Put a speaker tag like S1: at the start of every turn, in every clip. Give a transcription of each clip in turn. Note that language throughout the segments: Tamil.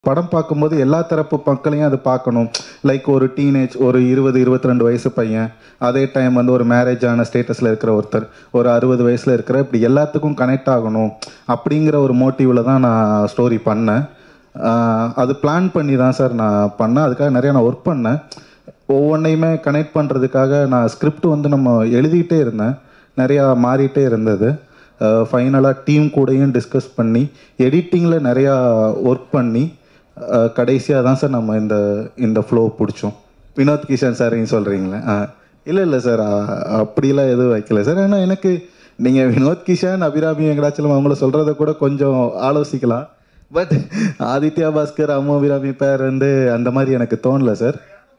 S1: படம் பார்க்கும்போது எல்லா தரப்பு மக்களையும் அது பார்க்கணும் லைக் ஒரு டீனேஜ் ஒரு இருபது இருபத்தி ரெண்டு வயசு பையன் அதே டைம் வந்து ஒரு மேரேஜ் ஆன ஸ்டேட்டஸில் இருக்கிற ஒருத்தர் ஒரு அறுபது வயசில் இருக்கிற இப்படி எல்லாத்துக்கும் கனெக்ட் ஆகணும் அப்படிங்கிற ஒரு மோட்டிவில் தான் நான் ஸ்டோரி பண்ணேன் ஆஹ் அது பிளான் பண்ணி தான் சார் நான் பண்ணேன் அதுக்காக நிறைய நான் ஒர்க் பண்ணேன் ஒவ்வொன்றையுமே கனெக்ட் பண்ணுறதுக்காக நான் ஸ்கிரிப்ட் வந்து நம்ம எழுதிட்டே இருந்தேன் நிறையா மாறிட்டே இருந்தது ஃபைனலாக டீம் கூடயும் டிஸ்கஸ் பண்ணி எடிட்டிங்கில் நிறையா ஒர்க் பண்ணி கடைசியாக தான் சார் நம்ம இந்த இந்த ஃப்ளோ பிடிச்சோம் வினோத் கிஷன் சாரையும் சொல்கிறீங்களே ஆ இல்லை இல்லை சார் அப்படிலாம் எதுவும் வைக்கல சார் ஏன்னா எனக்கு நீங்கள் வினோத் கிஷன் அபிராமி வெங்கடாச்சலம் அவங்கள சொல்கிறத கூட கொஞ்சம் ஆலோசிக்கலாம் பட் ஆதித்யா பாஸ்கர் அம்மு அபிராமி பேர் வந்து அந்த மாதிரி எனக்கு தோணல சார்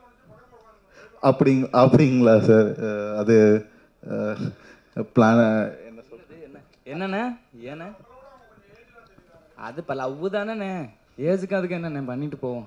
S1: அப்படிங் அப்படிங்களா சார் அஹ் அது பிளான என்ன சொல்றது
S2: என்ன என்னண்ணே ஏண்ணே அது இப்போ லவ் தானேண்ணே ஏஜுக்கு அதுக்கு என்னண்ணே பண்ணிட்டு போவோம்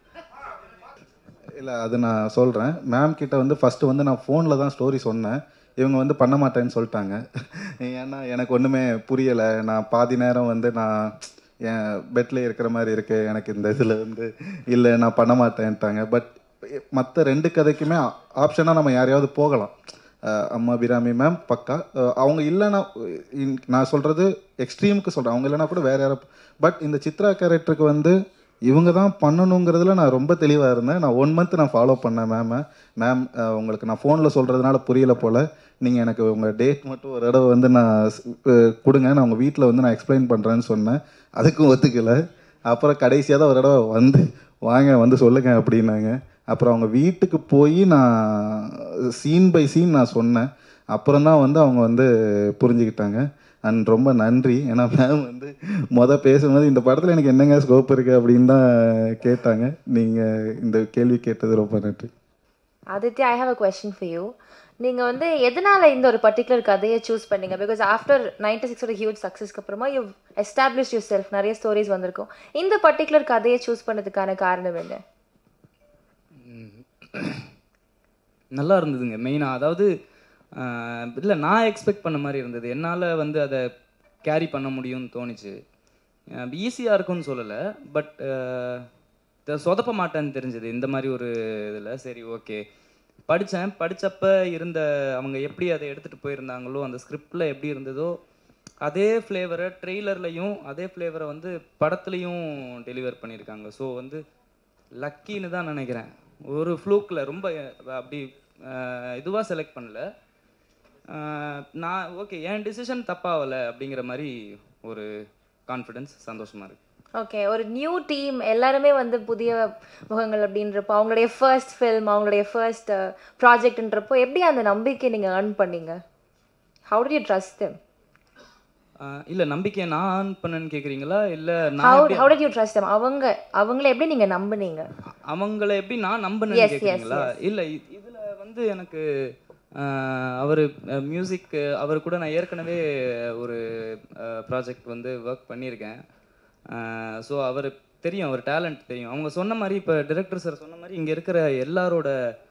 S1: இல்லை அது நான் சொல்கிறேன் மேம் கிட்ட வந்து ஃபஸ்ட்டு வந்து நான் ஃபோனில் தான் ஸ்டோரி சொன்னேன் இவங்க வந்து பண்ண மாட்டேன்னு சொல்லிட்டாங்க ஏன்னா எனக்கு ஒன்றுமே புரியலை நான் பாதி நேரம் வந்து நான் என் பெட்டில் இருக்கிற மாதிரி இருக்கு எனக்கு இந்த இதில் வந்து இல்லை நான் பண்ண மாட்டேன்ட்டாங்க பட் மற்ற ரெண்டு கதைக்குமே ஆப்ஷனாக நம்ம யாரையாவது போகலாம் அஹ் அம்மா பிராமி மேம் பக்கா அஹ் அவங்க இல்லைன்னா இன்- நான் சொல்கிறது எக்ஸ்ட்ரீமுக்கு சொல்கிறேன் அவங்க இல்லைன்னா கூட வேற யாரும் பட் இந்த சித்ரா கேரக்டருக்கு வந்து இவங்க தான் பண்ணணுங்கிறதுல நான் ரொம்ப தெளிவாக இருந்தேன் நான் ஒன் மந்த் நான் ஃபாலோ பண்ணேன் மேமை மேம் உங்களுக்கு நான் ஃபோனில் சொல்கிறதுனால புரியல போல் நீங்கள் எனக்கு உங்கள் டேட் மட்டும் ஒரு தடவை வந்து நான் ஸ்- அஹ் கொடுங்க நான் உங்கள் வீட்டில் வந்து நான் எக்ஸ்பிளைன் பண்ணுறேன்னு சொன்னேன் அதுக்கும் ஒத்துக்கலை அப்புறம் கடைசியாக தான் ஒரு தடவை வந்து வாங்க வந்து சொல்லுங்க அப்படின்னாங்க அப்புறம் அவங்க வீட்டுக்கு போய் நான் சீன் பை சீன் நான் சொன்னேன் அப்புறம் தான் வந்து அவங்க வந்து புரிஞ்சுக்கிட்டாங்க அண்ட் ரொம்ப நன்றி ஏன்னா மேம் வந்து மொதல் பேசும்போது இந்த படத்தில் எனக்கு என்னங்க ஸ்கோப் இருக்குது அப்படின்னு தான் கேட்டாங்க நீங்கள் இந்த கேள்வி கேட்டது ரொம்ப நன்றி
S3: Aditya I have a question for you நீங்கள் வந்து எதனால இந்த ஒரு பர்டிகுலர் கதையை சூஸ் பண்ணீங்க பிகாஸ் ஆஃப்டர் நைன்டி சிக்ஸோட ஹியூஜ் சக்ஸஸ்க்கு அப்புறமா யூ எஸ்டாப்ளிஷ் யூர் செல்ஃப் நிறைய ஸ்டோரிஸ் வந்திருக்கும் இந்த பர்டிகுலர் கதையை சூஸ் பண்ணதுக்கான காரணம் என்ன
S2: நல்லா இருந்ததுங்க மெயினாக அதாவது இல்லை நான் எக்ஸ்பெக்ட் பண்ண மாதிரி இருந்தது என்னால் வந்து அதை கேரி பண்ண முடியும்னு தோணுச்சு ஈஸியாக இருக்கும்னு சொல்லலை பட் சொதப்ப மாட்டேன்னு தெரிஞ்சது இந்த மாதிரி ஒரு இதில் சரி ஓகே படித்தேன் படித்தப்ப இருந்த அவங்க எப்படி அதை எடுத்துகிட்டு போயிருந்தாங்களோ அந்த ஸ்கிரிப்டில் எப்படி இருந்ததோ அதே ஃப்ளேவரை ட்ரெய்லர்லையும் அதே ஃப்ளேவரை வந்து படத்துலையும் டெலிவர் பண்ணியிருக்காங்க ஸோ வந்து லக்கின்னு தான் நினைக்கிறேன் ஒரு ஃப்ளூக்கில் ரொம்ப அஹ், அப்படி இதுவாக செலக்ட் பண்ணல அஹ், நான் ஓகே என் டிசிஷன் தப்பாகலை அப்படிங்கிற மாதிரி ஒரு கான்ஃபிடென்ஸ் சந்தோஷமாக இருக்கு
S3: ஓகே ஒரு நியூ டீம் எல்லாருமே வந்து புதிய முகங்கள் அப்படின்றப்போ அவங்களுடைய ஃபர்ஸ்ட் ஃபில்ம் அவங்களுடைய ஃபர்ஸ்ட் ப்ராஜெக்ட்ன்றப்போ எப்படி அந்த நம்பிக்கை நீங்கள் earn பண்ணீங்க how did you trust them
S2: ah, இல்ல நம்பிக்கையை நான் ஆன் பண்ணேன்னு கேக்குறீங்களா இல்ல நான்
S3: ஹவு
S2: எப்படி-
S3: how did you trust them அவங்க அவங்கள எப்படி நீங்கள் நம்புனீங்க
S2: அவங்கள எப்படி நான் நம்பினேன்னு
S3: Yes, yes,
S2: கேக்குறீங்களா இல்ல இ- இதுல வந்து எனக்கு ஆஹ், அவரு மியூசிக் அவர் கூட நான் ஏற்கனவே ஒரு ப்ராஜெக்ட் வந்து ஒர்க் பண்ணியிருக்கேன் ஸோ அவர் தெரியும் அவர் டேலண்ட் தெரியும் அவங்க சொன்ன மாதிரி இப்போ டிரெக்டர் சார் சொன்ன மாதிரி இங்கே இருக்கிற எல்லாரோட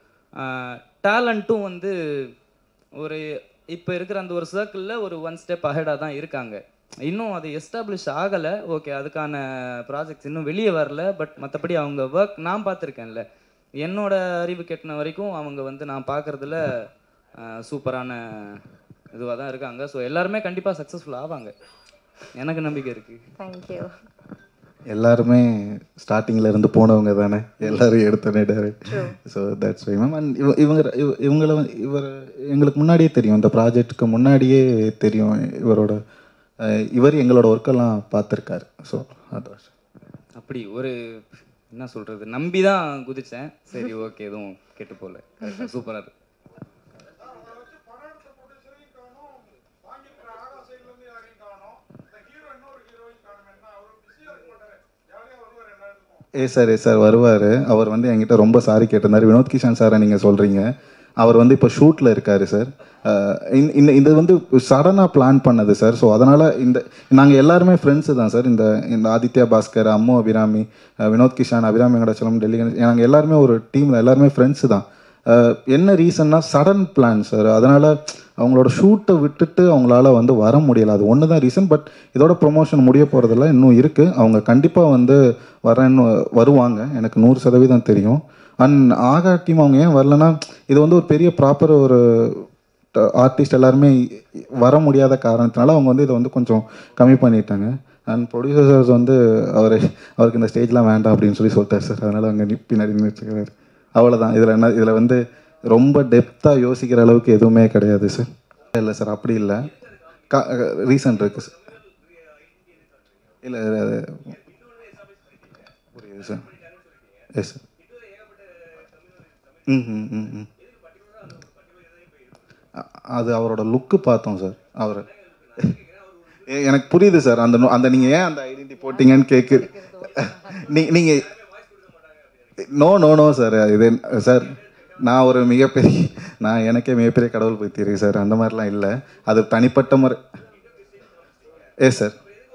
S2: டேலண்ட்டும் வந்து ஒரு இப்போ இருக்கிற அந்த ஒரு சர்க்கிளில் ஒரு ஒன் ஸ்டெப் அஹெடாக தான் இருக்காங்க இன்னும் அது எஸ்டாப்ளிஷ் ஆகலை ஓகே அதுக்கான ப்ராஜெக்ட்ஸ் இன்னும் வெளியே வரல பட் மற்றபடி அவங்க ஒர்க் நான் பார்த்துருக்கேன்ல என்னோட அறிவு கெட்டின வரைக்கும் அவங்க வந்து நான் பார்க்குறதுல சூப்பரான இதுவாக தான் இருக்காங்க ஸோ எல்லாருமே கண்டிப்பாக சக்ஸஸ்ஃபுல் ஆவாங்க எனக்கு நம்பிக்கை இருக்குது
S3: தேங்க்யூ
S1: எல்லாருமே ஸ்டார்டிங்ல இருந்து போனவங்க தானே எல்லாரும் எடுத்தோடனே direct so that's why ma'am and இவ இவங்க இவ- இவங்கள வந்து- இவர் எங்களுக்கு முன்னாடியே தெரியும் இந்த ப்ராஜெக்ட்டுக்கு முன்னாடியே தெரியும் இவரோட அஹ், இவர் எங்களோட ஒர்க்கெல்லாம் பார்த்துருக்காரு ஸோ அதான்
S2: அப்படி ஒரு என்ன சொல்கிறது நம்பி தான் குதிச்சேன் சரி ஓகே எதுவும் கெட்டு போகல சூப்பராக இருக்கு
S1: ஏ சார் ஏ சார் வருவார் அவர் வந்து என்கிட்ட ரொம்ப சாரி கேட்டிருந்தார் வினோத் கிஷன் சாரை நீங்கள் சொல்கிறீங்க அவர் வந்து இப்போ ஷூட்டில் இருக்காரு சார் இந்த இது வந்து சடனாக பிளான் பண்ணது சார் ஸோ அதனால் இந்த நாங்கள் எல்லாருமே ஃப்ரெண்ட்ஸு தான் சார் இந்த இந்த ஆதித்யா பாஸ்கர் அம்மு அபிராமி அஹ், வினோத் கிஷான் அபிராமி வெங்கடாச்சலம் டெல்லி கணேஷ் நாங்கள் எல்லாருமே ஒரு டீமில் எல்லாருமே ஃப்ரெண்ட்ஸு தான் அஹ், என்ன ரீசன்னா சடன் பிளான் சார் அதனால் அவங்களோட ஷூட்டை விட்டுட்டு அவங்களால வந்து வர முடியல அது ஒன்று தான் ரீசன் பட் இதோட ப்ரொமோஷன் முடிய போகிறதில்ல இன்னும் இருக்குது அவங்க கண்டிப்பாக வந்து வரேன்னு வருவாங்க எனக்கு நூறு சதவீதம் தெரியும் அண்ட் ஆகா டீம் அவங்க ஏன் வரலன்னா இது வந்து ஒரு பெரிய ப்ராப்பர் ஒரு ஆர்டிஸ்ட் எல்லாருமே வர முடியாத காரணத்தினால அவங்க வந்து இதை வந்து கொஞ்சம் கம்மி பண்ணிட்டாங்க அண்ட் ப்ரொடியூசர்ஸ் வந்து அவர் அவருக்கு இந்த ஸ்டேஜ்லாம் வேண்டாம் அப்படின்னு சொல்லி சொல்லிட்டார் சார் அதனால் அங்கே பின்னாடி நின்றுட்டுருக்காரு அவ்வளோதான் இதில் என்ன இதில் வந்து ரொம்ப டெப்த்தாக யோசிக்கிற அளவுக்கு எதுவுமே கிடையாது சார் இல்லை சார் அப்படி இல்லை கா ரீசன் இருக்குது சார் இல்லை அது புரியுது சார் எஸ் சார் ம் ம் ம் ம் அ- அது அவரோட லுக்கு பார்த்தோம் சார் அவர் எனக்கு புரியுது சார் அந்த நு- அந்த நீங்கள் ஏன் அந்த ஐடென்டி போட்டீங்கன்னு கேட்கு நீ நீங்கள் நோ நோ நோ சார் இது சார் நான் ஒரு மிகப்பெரிய நான் எனக்கே மிகப்பெரிய கடவுள் பற்றி இருக்கு சார் அந்த மாதிரிலாம் இல்லை அது தனிப்பட்ட முறை ஏ சார்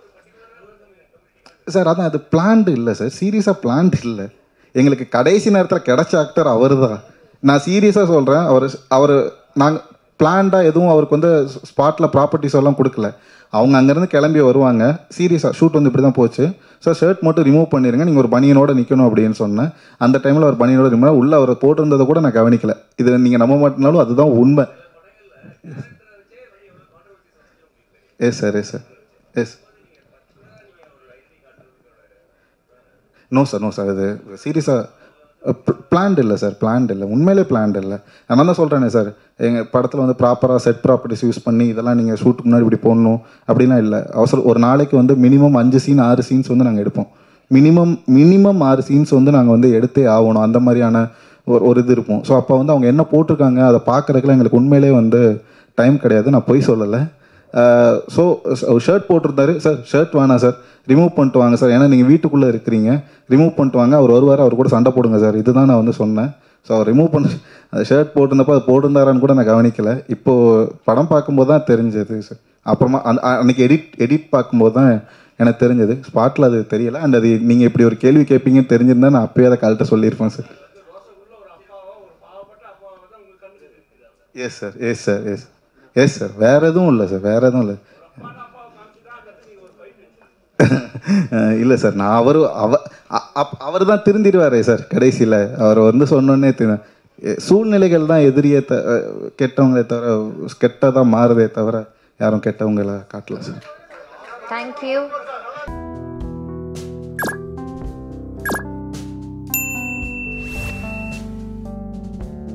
S1: சார் அதான் அது பிளான்டு இல்லை சார் சீரியஸாக பிளான்டு இல்லை எங்களுக்கு கடைசி நேரத்தில் கிடைச்ச ஆக்டர் அவர் தான் நான் சீரியஸாக சொல்கிறேன் அவர் அவர் நாங்கள் பிளான்டாக எதுவும் அவருக்கு வந்து ஸ்பாட்டில் ப்ராப்பர்ட்டிஸ் எல்லாம் கொடுக்கல அவங்க அங்கேருந்து கிளம்பி வருவாங்க சீரியஸாக ஷூட் வந்து இப்படி தான் போச்சு சார் ஷர்ட் மட்டும் ரிமூவ் பண்ணிடுங்க நீங்கள் ஒரு பனியனோட நிற்கணும் அப்படின்னு சொன்னேன் அந்த டைமில் ஒரு பனியனோட ரிமூவ் உள்ள அவர் போட்டிருந்ததை கூட நான் கவனிக்கல இது நீங்கள் நம்ப மாட்டினாலும் அதுதான் உண்மை yes sir yes sir yes no sir no sir இது சீரியஸாக பிளான்ட் இல்லை சார் பிளான்ட் இல்லை உண்மையிலே பிளான்ட் இல்லை நான் தான் சொல்கிறேனே சார் எங்கள் படத்தில் வந்து ப்ராப்பராக செட் ப்ராப்பர்ட்டிஸ் யூஸ் பண்ணி இதெல்லாம் நீங்கள் ஷூட்டுக்கு முன்னாடி இப்படி போடணும் அப்படிலாம் இல்லை அவசரம் ஒரு நாளைக்கு வந்து மினிமம் அஞ்சு சீன் ஆறு சீன்ஸ் வந்து நாங்கள் எடுப்போம் மினிமம் மினிமம் ஆறு சீன்ஸ் வந்து நாங்கள் வந்து எடுத்தே ஆகணும் அந்த மாதிரியான ஒரு ஒரு இது இருப்போம் ஸோ அப்போ வந்து அவங்க என்ன போட்டிருக்காங்க அதை பார்க்குறதுக்குலாம் எங்களுக்கு உண்மையிலே வந்து டைம் கிடையாது நான் பொய் சொல்லலை ஸோ ஷர்ட் போட்டிருந்தாரு சார் ஷர்ட் வேணாம் சார் ரிமூவ் பண்ணிட்டு வாங்க சார் ஏன்னா நீங்கள் வீட்டுக்குள்ளே இருக்கிறீங்க ரிமூவ் பண்ணிட்டு வாங்க அவர் வருவார் அவர் கூட சண்டை போடுங்க சார் இதுதான் நான் வந்து சொன்னேன் ஸோ அவர் ரிமூவ் பண்ண அந்த ஷர்ட் போட்டிருந்தப்போ அது போட்டிருந்தாரான்னு கூட நான் கவனிக்கல இப்போது படம் பார்க்கும்போது தான் தெரிஞ்சது சார் அப்புறமா அந்த அ- அன்னைக்கு எடிட் எடிட் பார்க்கும்போது தான் எனக்கு தெரிஞ்சது ஸ்பாட்டில் அது தெரியல அண்ட் அது நீங்கள் இப்படி ஒரு கேள்வி கேட்பீங்கன்னு தெரிஞ்சிருந்தா நான் அப்பயே அதை கழட்ட சொல்லியிருப்பேன் sir yes sir yes sir yes yes sir வேற எதுவும் இல்லை சார் வேற எதுவும் இல்லை இல்லை சார் நான் அவர் அவ அவர் தான் திருந்திடுவாரே சார் கடைசியில் அவர் வந்து சொன்னோன்னே திரு- எ- சூழ்நிலைகள் தான் எதிரியே த அஹ் கெட்டவங்களே தவிர கெட்டதாக மாறுதே தவிர யாரும் கெட்டவங்கள காட்டல சார்
S3: தேங்க்யூ